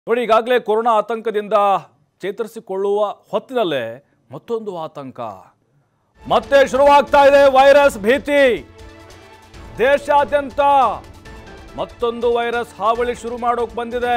ನೋಡಿ ಈಗಾಗಲೇ ಕೊರೋನಾ ಆತಂಕದಿಂದ ಚೇತರಿಸಿಕೊಳ್ಳುವ ಹೊತ್ತಿನಲ್ಲೇ ಮತ್ತೊಂದು ಆತಂಕ ಮತ್ತೆ ಶುರುವಾಗ್ತಾ ಇದೆ ವೈರಸ್ ಭೀತಿ ದೇಶಾದ್ಯಂತ ಮತ್ತೊಂದು ವೈರಸ್ ಹಾವಳಿ ಶುರು ಮಾಡೋಕ್ ಬಂದಿದೆ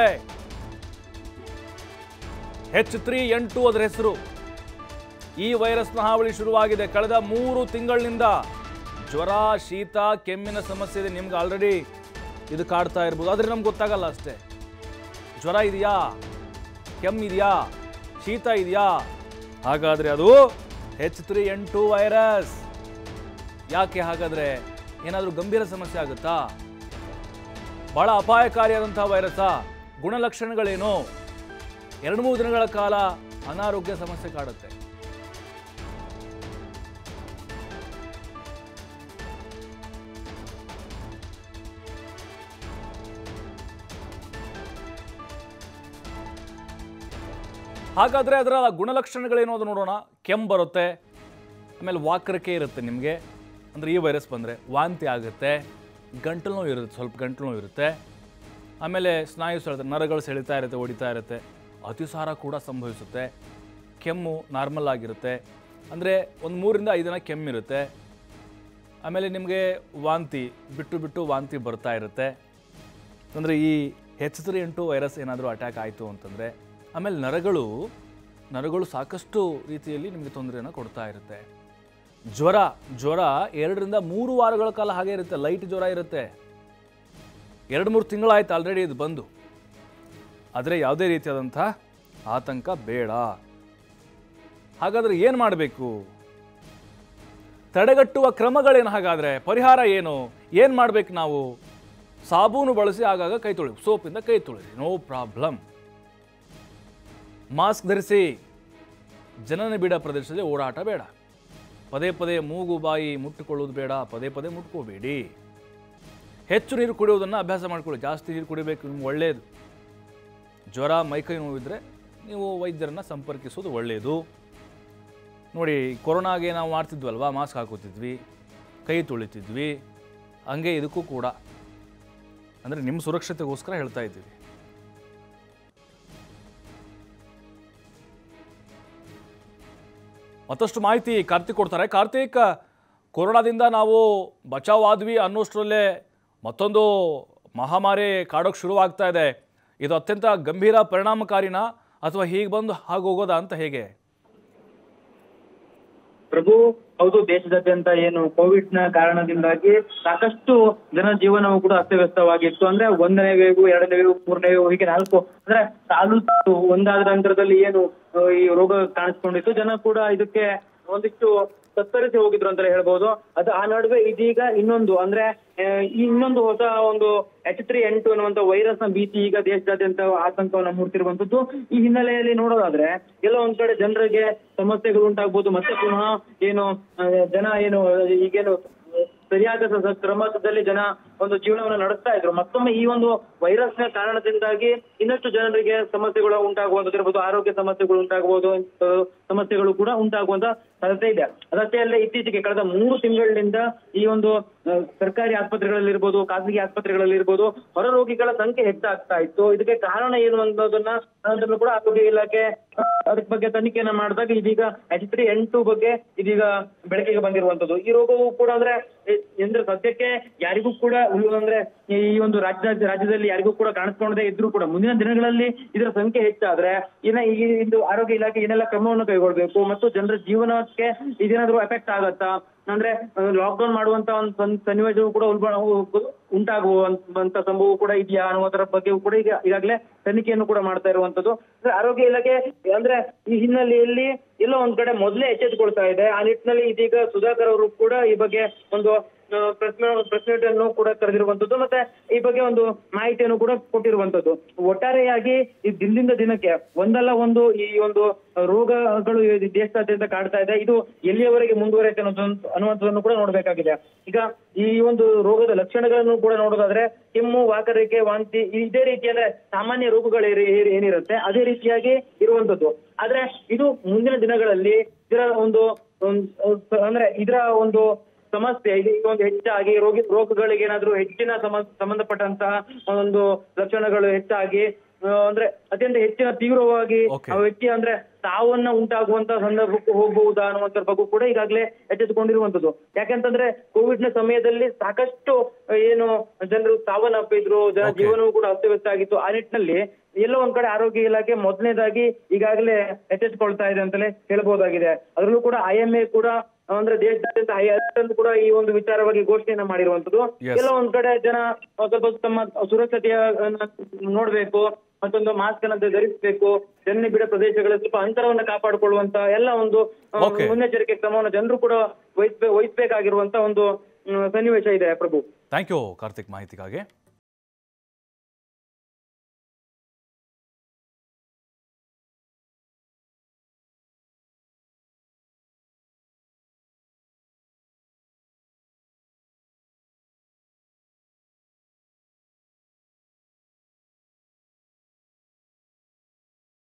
ಹೆಚ್ ತ್ರೀ ಎಂಟು ಅದರ ಹೆಸರು ಈ ವೈರಸ್ನ ಹಾವಳಿ ಶುರುವಾಗಿದೆ ಕಳೆದ ಮೂರು ತಿಂಗಳಿನಿಂದ ಜ್ವರ ಶೀತ ಕೆಮ್ಮಿನ ಸಮಸ್ಯೆ ಇದೆ ನಿಮ್ಗೆ ಆಲ್ರೆಡಿ ಇದು ಕಾಡ್ತಾ ಇರ್ಬೋದು ಆದರೆ ನಮ್ಗೆ ಗೊತ್ತಾಗಲ್ಲ ಅಷ್ಟೇ ಜ್ವರ ಇದೆಯಾ ಕೆಮ್ಮಿದೆಯಾ ಶೀತ ಇದೆಯಾ ಹಾಗಾದರೆ ಅದು ಹೆಚ್ ತ್ರೀ ಎಂಟು ವೈರಸ್ ಯಾಕೆ ಹಾಗಾದರೆ ಏನಾದರೂ ಗಂಭೀರ ಸಮಸ್ಯೆ ಆಗುತ್ತಾ ಬಹಳ ಅಪಾಯಕಾರಿಯಾದಂಥ ವೈರಸ್ಸಾ ಗುಣಲಕ್ಷಣಗಳೇನು ಎರಡು ಮೂರು ದಿನಗಳ ಕಾಲ ಅನಾರೋಗ್ಯ ಸಮಸ್ಯೆ ಕಾಡುತ್ತೆ ಹಾಗಾದರೆ ಅದರ ಗುಣಲಕ್ಷಣಗಳೇನು ಅದು ನೋಡೋಣ ಕೆಮ್ಮು ಬರುತ್ತೆ ಆಮೇಲೆ ವಾಕರಿಕೆ ಇರುತ್ತೆ ನಿಮಗೆ ಅಂದರೆ ಈ ವೈರಸ್ ಬಂದರೆ ವಾಂತಿ ಆಗುತ್ತೆ ಗಂಟಲು ನೋವು ಇರುತ್ತೆ ಸ್ವಲ್ಪ ಗಂಟಲು ನೋವು ಇರುತ್ತೆ ಆಮೇಲೆ ಸ್ನಾಯು ಸೆಳೆತ ನರಗಳು ಸೆಳಿತಾ ಇರುತ್ತೆ ಹೊಡಿತಾ ಇರುತ್ತೆ ಅತಿಸಾರ ಕೂಡ ಸಂಭವಿಸುತ್ತೆ ಕೆಮ್ಮು ನಾರ್ಮಲ್ ಆಗಿರುತ್ತೆ ಅಂದರೆ ಒಂದು ಮೂರಿಂದ ಐದು ದಿನ ಕೆಮ್ಮಿರುತ್ತೆ ಆಮೇಲೆ ನಿಮಗೆ ವಾಂತಿ ಬಿಟ್ಟು ಬಿಟ್ಟು ವಾಂತಿ ಬರ್ತಾ ಇರುತ್ತೆ ಅಂದರೆ ಈ ಹೆಚ್ ತ್ರೀ ಎಂಟು ವೈರಸ್ ಏನಾದರೂ ಅಟ್ಯಾಕ್ ಆಯಿತು ಅಂತಂದರೆ ಆಮೇಲೆ ನರಗಳು ನರಗಳು ಸಾಕಷ್ಟು ರೀತಿಯಲ್ಲಿ ನಿಮಗೆ ತೊಂದರೆಯನ್ನು ಕೊಡ್ತಾ ಇರುತ್ತೆ ಜ್ವರ ಜ್ವರ ಎರಡರಿಂದ ಮೂರು ವಾರಗಳ ಕಾಲ ಹಾಗೆ ಇರುತ್ತೆ ಲೈಟ್ ಜ್ವರ ಇರುತ್ತೆ ಎರಡು ಮೂರು ತಿಂಗಳಾಯ್ತು ಆಲ್ರೆಡಿ ಇದು ಬಂದು ಆದರೆ ಯಾವುದೇ ರೀತಿಯಾದಂಥ ಆತಂಕ ಬೇಡ ಹಾಗಾದರೆ ಏನು ಮಾಡಬೇಕು ತಡೆಗಟ್ಟುವ ಕ್ರಮಗಳೇನು ಹಾಗಾದರೆ ಪರಿಹಾರ ಏನು ಏನು ಮಾಡಬೇಕು ನಾವು ಸಾಬೂನು ಬಳಸಿ ಆಗಾಗ ಕೈ ತೊಳಿ ಸೋಪಿಂದ ಕೈ ತೊಳಿರಿ ನೋ ಪ್ರಾಬ್ಲಮ್ ಮಾಸ್ಕ್ ಧರಿಸಿ ಜನನ ಬಿಡ ಪ್ರದೇಶದಲ್ಲಿ ಓಡಾಟ ಬೇಡ ಪದೇ ಪದೇ ಮೂಗು ಬಾಯಿ ಮುಟ್ಟಿಕೊಳ್ಳೋದು ಬೇಡ ಪದೇ ಪದೇ ಮುಟ್ಕೋಬೇಡಿ ಹೆಚ್ಚು ನೀರು ಕುಡಿಯೋದನ್ನು ಅಭ್ಯಾಸ ಮಾಡ್ಕೊಳ್ಳಿ ಜಾಸ್ತಿ ನೀರು ಕುಡಿಬೇಕು ನಿಮ್ಗೆ ಒಳ್ಳೆಯದು ಜ್ವರ ಮೈಕೈ ನೋವಿದ್ರೆ ನೀವು ವೈದ್ಯರನ್ನು ಸಂಪರ್ಕಿಸೋದು ಒಳ್ಳೆಯದು ನೋಡಿ ಕೊರೋನಾಗೆ ನಾವು ಮಾಡ್ತಿದ್ವಲ್ವಾ ಮಾಸ್ಕ್ ಹಾಕೋತಿದ್ವಿ ಕೈ ತೊಳಿತಿದ್ವಿ ಹಂಗೆ ಇದಕ್ಕೂ ಕೂಡ ಅಂದರೆ ನಿಮ್ಮ ಸುರಕ್ಷತೆಗೋಸ್ಕರ ಹೇಳ್ತಾ ಇದ್ದೀವಿ ಮತ್ತಷ್ಟು ಮಾಹಿತಿ ಕಾರ್ತಿಕ್ ಕೊಡ್ತಾರೆ ಕಾರ್ತಿಕ್ ಕೊರೋನಾದಿಂದ ನಾವು ಬಚಾವಾದ್ವಿ ಅನ್ನೋಷ್ಟರಲ್ಲೇ ಮತ್ತೊಂದು ಮಹಾಮಾರಿ ಕಾಡೋಕ್ಕೆ ಶುರುವಾಗ್ತಾ ಇದೆ ಇದು ಅತ್ಯಂತ ಗಂಭೀರ ಪರಿಣಾಮಕಾರಿನಾ ಅಥವಾ ಹೀಗೆ ಬಂದು ಹಾಗೋಗೋದಾ ಅಂತ ಹೇಗೆ ಪ್ರಭು ಹೌದು ದೇಶದಾದ್ಯಂತ ಏನು ಕೋವಿಡ್ ನ ಕಾರಣದಿಂದಾಗಿ ಸಾಕಷ್ಟು ಜನ ಜೀವನವು ಕೂಡ ಅಸ್ತವ್ಯಸ್ತವಾಗಿತ್ತು ಅಂದ್ರೆ ಒಂದನೇ ವೇವು ಎರಡನೇ ವೇವು ಮೂರನೇ ವೇವು ಹೀಗೆ ನಾಲ್ಕು ಅಂದ್ರೆ ಸಾಲು ಸಾಲು ಒಂದಾದ ನಂತರದಲ್ಲಿ ಏನು ಆ, ಈ ರೋಗ ಕಾಣಿಸ್ಕೊಂಡಿತ್ತು ಜನ ಕೂಡ ಇದಕ್ಕೆ ಒಂದಿಷ್ಟು ತತ್ತರಿಸಿ ಹೋಗಿದ್ರು ಅಂತ ಹೇಳ್ಬೋದು ಅದು ಆ ನಡುವೆ ಇದೀಗ ಇನ್ನೊಂದು ಅಂದ್ರೆ ಆ, ಈ ಇನ್ನೊಂದು ಹೊಸ ಒಂದು ಎಚ್ ತ್ರೀ ಎಂಟು ಅನ್ನುವಂತ ವೈರಸ್ ನ ಭೀತಿ ಈಗ ದೇಶದಾದ್ಯಂತ ಆತಂಕವನ್ನ ಮೂಡ್ತಿರುವಂತದ್ದು ಈ ಹಿನ್ನೆಲೆಯಲ್ಲಿ ನೋಡೋದಾದ್ರೆ ಎಲ್ಲೋ ಒಂದ್ ಕಡೆ ಜನರಿಗೆ ಸಮಸ್ಯೆಗಳು ಉಂಟಾಗ್ಬೋದು ಮತ್ತೆ ಪುನಃ ಏನು ಆ, ಜನ ಏನು ಈಗೇನು ಸರಿಯಾದ ಸ- ಸ- ಕ್ರಮದಲ್ಲಿ ಜನ ಒಂದು ಜೀವನವನ್ನು ನಡೆಸ್ತಾ ಇದ್ರು ಮತ್ತೊಮ್ಮೆ ಈ ಒಂದು ವೈರಸ್ ನ ಕಾರಣದಿಂದಾಗಿ ಇನ್ನಷ್ಟು ಜನರಿಗೆ ಸಮಸ್ಯೆಗಳು ಉಂಟಾಗುವಂತದ್ದು ಇರ್ಬೋದು ಆರೋಗ್ಯ ಸಮಸ್ಯೆಗಳು ಉಂಟಾಗಬಹುದು ಆ, ಸಮಸ್ಯೆಗಳು ಕೂಡ ಉಂಟಾಗುವಂತ ಸಾಧ್ಯತೆ ಇದೆ ಅದಷ್ಟೇ ಅಲ್ಲದೆ ಇತ್ತೀಚೆಗೆ ಕಳೆದ ಮೂರು ತಿಂಗಳಿನಿಂದ ಈ ಒಂದು ಆ, ಸರ್ಕಾರಿ ಆಸ್ಪತ್ರೆಗಳಲ್ಲಿರ್ಬೋದು ಖಾಸಗಿ ಆಸ್ಪತ್ರೆಗಳಲ್ಲಿರ್ಬೋದು ಹೊರ ರೋಗಿಗಳ ಸಂಖ್ಯೆ ಹೆಚ್ಚಾಗ್ತಾ ಇತ್ತು ಇದಕ್ಕೆ ಕಾರಣ ಏನು ಅನ್ನೋದನ್ನ ಅನ್ನೋದನ್ನು ಕೂಡ ಆರೋಗ್ಯ ಇಲಾಖೆ ಆ, ಅದಕ್ಕೆ ಬಗ್ಗೆ ತನಿಖೆಯನ್ನ ಮಾಡಿದಾಗ ಇದೀಗ ಎಚ್ ತ್ರೀ ಎಂಟು ಬಗ್ಗೆ ಇದೀಗ ಬೆಳಕಿಗೆ ಬಂದಿರುವಂತದ್ದು ಈ ರೋಗವು ಕೂಡ ಅಂದ್ರೆ ಎ- ಅಂದ್ರೆ ಸದ್ಯಕ್ಕೆ ಯಾರಿಗೂ ಕೂಡ ಉಳಿಯುವ ಅಂದ್ರೆ ಈ ಒಂದು ರಾಜ್ಯ ರಾಜ್ಯದಲ್ಲಿ ಯಾರಿಗೂ ಕೂಡ ಕಾಣಿಸ್ಕೊಂಡದೇ ಇದ್ರೂ ಕೂಡ ಮುಂದಿನ ದಿನಗಳಲ್ಲಿ ಇದರ ಸಂಖ್ಯೆ ಹೆಚ್ಚಾದ್ರೆ ಇನ್ನ ಈ ಇದು ಆರೋಗ್ಯ ಇಲಾಖೆ ಏನೆಲ್ಲ ಕ್ರಮವನ್ನು ಕೈಗೊಳ್ಬೇಕು ಮತ್ತು ಜನರ ಜೀವನಕ್ಕೆ ಇದೇನಾದ್ರೂ ಎಫೆಕ್ಟ್ ಆಗತ್ತಾ ಅಂದ್ರೆ ಲಾಕ್ ಡೌನ್ ಮಾಡುವಂತ ಒಂದು ಸನ್- ಸನ್ನಿವೇಶವು ಕೂಡ ಉಲ್ಬಣ ಉಂಟಾಗುವಂತ ಸಂಭವ ಕೂಡ ಇದೆಯಾ ಅನ್ನುವುದರ ಬಗ್ಗೆ ಕೂಡ ಈಗ ಈಗಾಗಲೇ ತನಿಖೆಯನ್ನು ಕೂಡ ಮಾಡ್ತಾ ಇರುವಂತದ್ದು ಅಂದ್ರೆ ಆರೋಗ್ಯ ಇಲಾಖೆ ಅಂದ್ರೆ ಈ ಹಿನ್ನೆಲೆಯಲ್ಲಿ ಎಲ್ಲೋ ಒಂದ್ ಕಡೆ ಮೊದಲೇ ಎಚ್ಚೆತ್ತುಕೊಳ್ತಾ ಇದೆ ಆ ನಿಟ್ಟಿನಲ್ಲಿ ಇದೀಗ ಸುಧಾಕರ್ ಅವರು ಕೂಡ ಈ ಬಗ್ಗೆ ಒಂದು ಆ, ಪ್ರೆಸ್ ಪ್ರೆಸ್ ಮೀಟ್ ಅನ್ನು ಕೂಡ ಕರೆದಿರುವಂತದ್ದು ಮತ್ತೆ ಈ ಬಗ್ಗೆ ಒಂದು ಮಾಹಿತಿಯನ್ನು ಕೂಡ ಕೊಟ್ಟಿರುವಂತದ್ದು ಒಟ್ಟಾರೆಯಾಗಿ ಈ ದಿನದಿಂದ ದಿನಕ್ಕೆ ಒಂದಲ್ಲ ಒಂದು ಈ ಒಂದು ರೋಗಗಳು ಈ ದೇಶದಾದ್ಯಂತ ಕಾಡ್ತಾ ಇದೆ ಇದು ಎಲ್ಲಿಯವರೆಗೆ ಮುಂದುವರೆಯುತ್ತೆ ಅನ್ನೋದನ್ನು ಅನ್ನುವಂಥದ್ದನ್ನು ಕೂಡ ನೋಡ್ಬೇಕಾಗಿದೆ ಈಗ ಈ ಒಂದು ರೋಗದ ಲಕ್ಷಣಗಳನ್ನು ಕೂಡ ನೋಡೋದಾದ್ರೆ ಕೆಮ್ಮು ವಾಕರಿಕೆ ವಾಂತಿ ಇದೇ ರೀತಿ ಅಂದ್ರೆ ಸಾಮಾನ್ಯ ರೋಗಗಳು ಏರಿ- ಏರಿ- ಏನಿರುತ್ತೆ ಅದೇ ರೀತಿಯಾಗಿ ಇರುವಂತದ್ದು ಆದ್ರೆ ಇದು ಮುಂದಿನ ದಿನಗಳಲ್ಲಿ ಇದರ ಒಂದು ಒಂದು ಅಂದ್ರೆ ಇದರ ಒಂದು ಸಮಸ್ಯೆ ಇದು ಈಗ ಒಂದು ಹೆಚ್ಚಾಗಿ ರೋಗಿ ರೋಗಗಳಿಗೆ ಏನಾದ್ರೂ ಹೆಚ್ಚಿನ ಸಮ ಸಂಬಂಧಪಟ್ಟಂತಹ ಒಂದು ಲಕ್ಷಣಗಳು ಹೆಚ್ಚಾಗಿ ಆ, ಅಂದ್ರೆ ಅತ್ಯಂತ ಹೆಚ್ಚಿನ ತೀವ್ರವಾಗಿ Okay. ಆ ವ್ಯಕ್ತಿ ಅಂದ್ರೆ ಸಾವನ್ನ ಉಂಟಾಗುವಂತ ಸಂದರ್ಭಕ್ಕೂ ಹೋಗಬಹುದಾ ಅನ್ನುವಂತ ಬಗ್ಗೆ ಕೂಡ ಈಗಾಗಲೇ ಎಚ್ಚೆತ್ತುಕೊಂಡಿರುವಂತದ್ದು ಯಾಕಂತಂದ್ರೆ ಕೋವಿಡ್ ನ ಸಮಯದಲ್ಲಿ ಸಾಕಷ್ಟು ಆ, ಏನು ಜನರು ಸಾವನ್ನಪ್ಪಿದ್ರು ಜನ Okay. ಜೀವನವೂ ಕೂಡ ಅಸ್ತವ್ಯಸ್ತ ಆಗಿತ್ತು ಆ ನಿಟ್ಟಿನಲ್ಲಿ ಎಲ್ಲೋ ಒಂದ್ ಕಡೆ ಆರೋಗ್ಯ ಇಲಾಖೆ ಮೊದಲನೇದಾಗಿ ಈಗಾಗಲೇ ಎಚ್ಚೆತ್ತುಕೊಳ್ತಾ ಇದೆ ಅಂತಲೇ ಹೇಳ್ಬಹುದಾಗಿದೆ ಅದರಲ್ಲೂ ಕೂಡ ಐ ಎಂ ಎ ಕೂಡ ಅಂದ್ರೆ ದೇಶದಾದ್ಯಂತ ಹೈ ಅಲರ್ಟ್ ಅಂತ ಕೂಡ ಈ ಒಂದು ವಿಚಾರವಾಗಿ ಘೋಷಣೆಯನ್ನ ಮಾಡಿರುವಂತದ್ದು Yes. ಎಲ್ಲ ಒಂದ್ ಕಡೆ ಜನ ಸ್ವಲ್ಪ ತಮ್ಮ ಸುರಕ್ಷತೆಯ ನೋಡ್ಬೇಕು ಮತ್ತೊಂದು ಮಾಸ್ಕ್ ಅನ್ನ ಧರಿಸಬೇಕು ಜನನಿಬಿಡ ಪ್ರದೇಶಗಳಲ್ಲಿ ಸ್ವಲ್ಪ ಅಂತರವನ್ನ ಕಾಪಾಡಿಕೊಳ್ಳುವಂತ ಎಲ್ಲ ಒಂದು ಆ, Okay. ಮುನ್ನೆಚ್ಚರಿಕೆ ಕ್ರಮವನ್ನು ಜನರು ಕೂಡ ವಹಿಸ್ಬೇ ವಹಿಸ್ಬೇಕಾಗಿರುವಂತ ಒಂದು ಮ್, ಸನ್ನಿವೇಶ ಇದೆ ಪ್ರಭು ಥ್ಯಾಂಕ್ ಯು ಕಾರ್ತಿಕ್ ಮಾಹಿತಿಗಾಗಿ